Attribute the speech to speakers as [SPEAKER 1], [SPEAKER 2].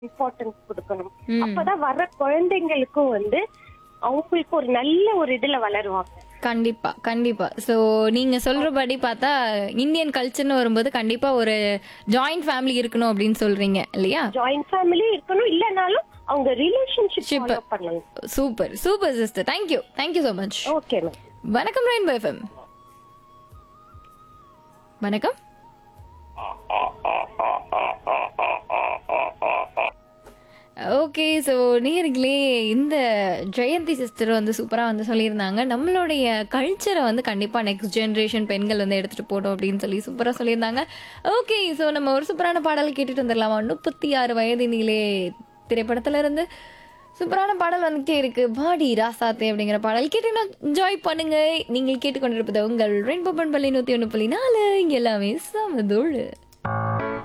[SPEAKER 1] Importance கொடுக்கணும்
[SPEAKER 2] ம்.
[SPEAKER 1] அப்பதான் வர்ற குழந்தைங்களுக்கும் வந்து அவங்களுக்கு ஒரு நல்ல ஒரு இதுல வளருவாங்க
[SPEAKER 2] கண்டிப்பா கண்டிப்பா சோ நீங்க சொல்றபடி பார்த்தா இந்தியன் கல்ச்சர்னு வரும்போது கண்டிப்பா ஒரு ஜாயிண்ட் ஃபேமிலி இருக்கணும் அப்படின்னு சொல்றீங்க இல்லையா
[SPEAKER 1] ஜாயிண்ட் ஃபேமிலி இருக்கணும் இல்லனாலும் அவங்க ரிலேஷன்ஷிப்
[SPEAKER 2] Ship.
[SPEAKER 1] ஃபாலோ பண்ணணும்
[SPEAKER 2] super super sister thank you thank you so much
[SPEAKER 1] okay ma'am
[SPEAKER 2] வணக்கம் ரெயின்போ எஃப்எம் வணக்கம் ஓகே ஸோ நேர்களே இந்த ஜெயந்தி சிஸ்டர் வந்து சூப்பராக வந்து சொல்லியிருந்தாங்க நம்மளுடைய கல்ச்சரை வந்து கண்டிப்பாக நெக்ஸ்ட் ஜென்ரேஷன் பெண்கள் வந்து எடுத்துகிட்டு போட்டோம் அப்படின்னு சொல்லி சூப்பராக சொல்லியிருந்தாங்க ஓகே ஸோ நம்ம ஒரு சூப்பரான பாடல் கேட்டுட்டு வந்துடலாமா முப்பத்தி ஆறு வயதினிலே திரைப்படத்துல இருந்து சூப்பரான பாடல் வந்துகிட்டே இருக்கு பாடி ராசாத்தே அப்படிங்கிற பாடல் கேட்டு என்ஜாய் பண்ணுங்க நீங்கள் கேட்டுக்கொண்டிருப்பது உங்கள் ரெயின்போ பண்பள்ளி நூற்றி ஒன்று புள்ளி நாலு இங்க எல்லாமே சமதோடு